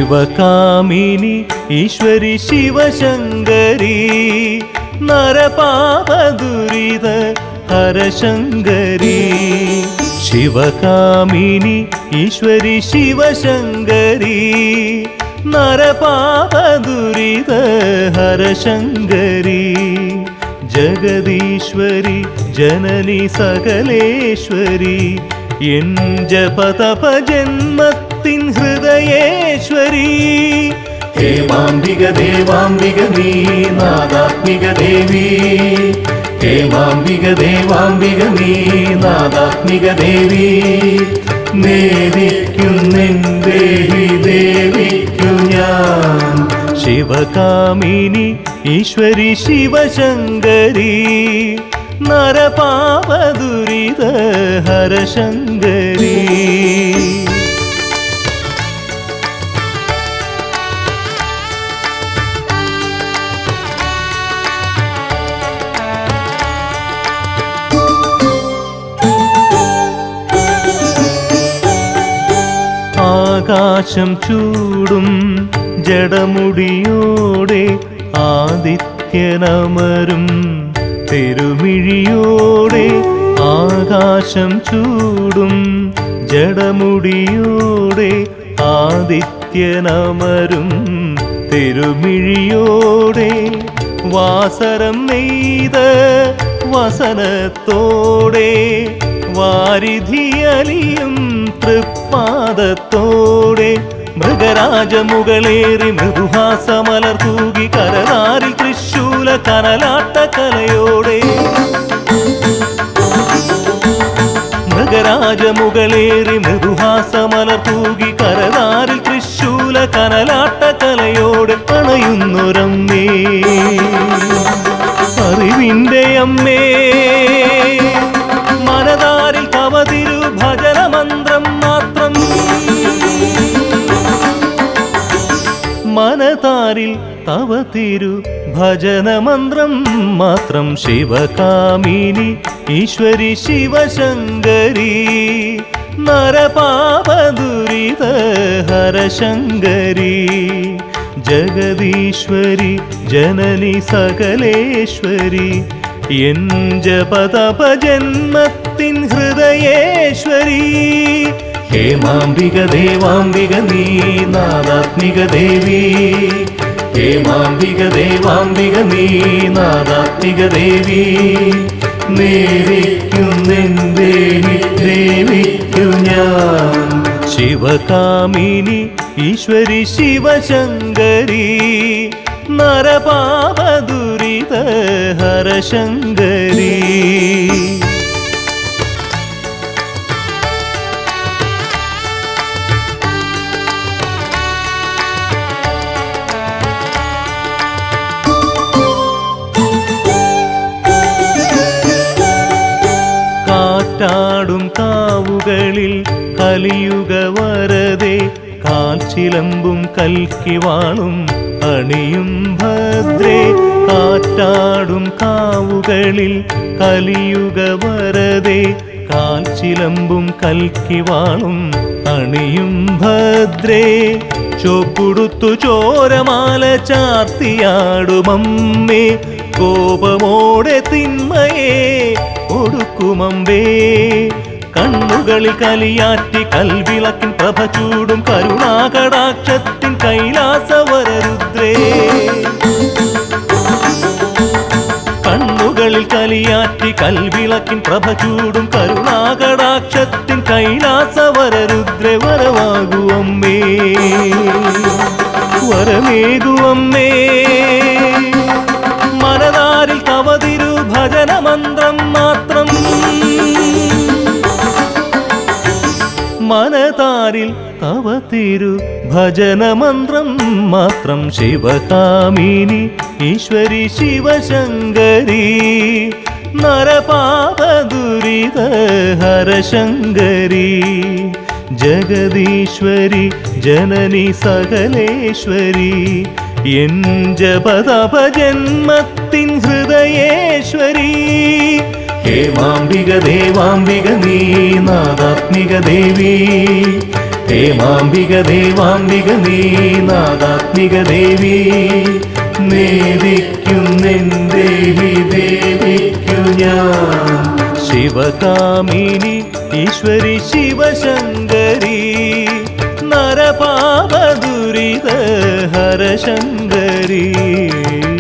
ശിവകാമിനി ഈശ്വരി ശിവശങ്കരി നരപാപദുരിത ഹരശങ്കരി ശിവകാമിനി ഈശ്വരി ശിവശങ്കരി നരപാപദുരിത ഹരശങ്കരി ജഗദീശ്വരി ജനനി സകലേശ്വരി എൻ ജപതപ ജന്മത്തിൻ ഹൃദയേശ്വരി ഹേമാംബിക ദേവാംബിക നീ നാദാത്മിക ദേവി ഹേമാംബിക ദേവാംബിക നീ നാദാത്മിക ദേവി നേദിക്കുന്നെന്തേ ദേവിക്കു ഞാൻ ശിവകാമിനി ഈശ്വരി ശിവശങ്കരി നരപാപദുരിത ഹരശങ്കരി ആകാശം ചൂടും ജടമുടിയോടെ ആദിത്യനമരും തിരുമിഴിയോടെ ആകാശം ചൂടും ജടമുടിയോടെ ആദിത്യനമരും തിരുമിഴിയോടെ വാസരം നെയ്ത വസനത്തോടെ വാരിധിയലിയും തൃപ്പാദത്തോടെ മൃഗരാജമുകളേറി മൃദുഹാസമലർ തൂകി കരനാരിൽ തൃശൂല കനലാട്ട കലയോടെ മൃഗരാജമുകളേറി മൃദുഹാസമലർ തൂകി കരനാരിൽ തൃശൂല കനലാട്ട കലയോടെ അണയുന്നൊരമ്മേ അറിവിന്റെ അമ്മേ മനതാരിൽ കവതിരു ഭജനമന്ത്രം മാത്രം മനതാരിൽ തവ തിരു ഭജനമന്ത്രം മാത്രം ശിവകാമിനി ഈശ്വരി ശിവശങ്കരി നരപാപദുരിത ഹരശങ്കരി ജഗദീശ്വരി ജനനി സകലേശ്വരി എൻ ജപതപ ജന്മത്തിൻ ഹൃദയേശ്വരി ഹേമാംബിക ദേവാംബിക നീ നാദാത്മിക ദേവി ഹേമാംബിക ദേവാംബിക നീ നാദാത്മിക ദേവി നേരിക്കുന്നെന്തേ ദേവിക്കു ഞാൻ ശിവകാമിനി ഈശ്വരി ശിവശങ്കരി നരപാപദുരിത ഹരശങ്കരി കാറ്റാടും കാവുകളിൽ കലിയുക വരതെ കാൽച്ചിലമ്പും കൽക്കിവാളും അണിയും ഭദ്രേ കാറ്റാടും കാവുകളിൽ കലിയുക വരതെ കാൽച്ചിലമ്പും കൽക്കിവാളും അണിയും ഭദ്രേ ചോപ്പുടുത്തു ചോരമാല ചാർത്തിയാടുമമ്മേ കോപമോടെ തിന്മയെ ഒടുക്കുമമ്പേ കണ്ണുകളിൽ കലിയാറ്റി കൽവിളക്കിൻ പ്രഭ ചൂടും കരുണാകടാക്ഷത്തിൻ കൈലാസവരരുദ്രേ കണ്ണുകളിൽ കലിയാറ്റി കൽവിളക്കിൻ പ്രഭ ചൂടും കരുണാകടാക്ഷത്തിൻ കൈലാസവരരുദ്രേ വരവാകുവമ്മേ വരമേകുവമ്മേ മനതാരിൽ തവതിരു ഭജനമന്ത്രം മാത്രം മനതാരിൽ തവ തിരു ഭജനമന്ത്രം മാത്രം ശിവകാമിനി ഈശ്വരി ശിവശങ്കരി നരപാപദുരിത ഹരശങ്കരി ജഗദീശ്വരി ജനനി സകലേശ്വരി എൻ ജപതപ ജന്മത്തിൻ ഹൃദയേശ്വരി ഹേമാംബിക ദേവാംബിക നീ നാദാത്മിക ദേവി ഹേമാംബിക ദേവാംബിക നീ നാദാത്മിക ദേവി നേദിക്കുന്നെന്തേഹി ദേവിക്കു ഞാൻ ശിവകാമിനി ഈശ്വരി ശിവശങ്കരി നരപാപ ദുരിത ഹരശങ്കരി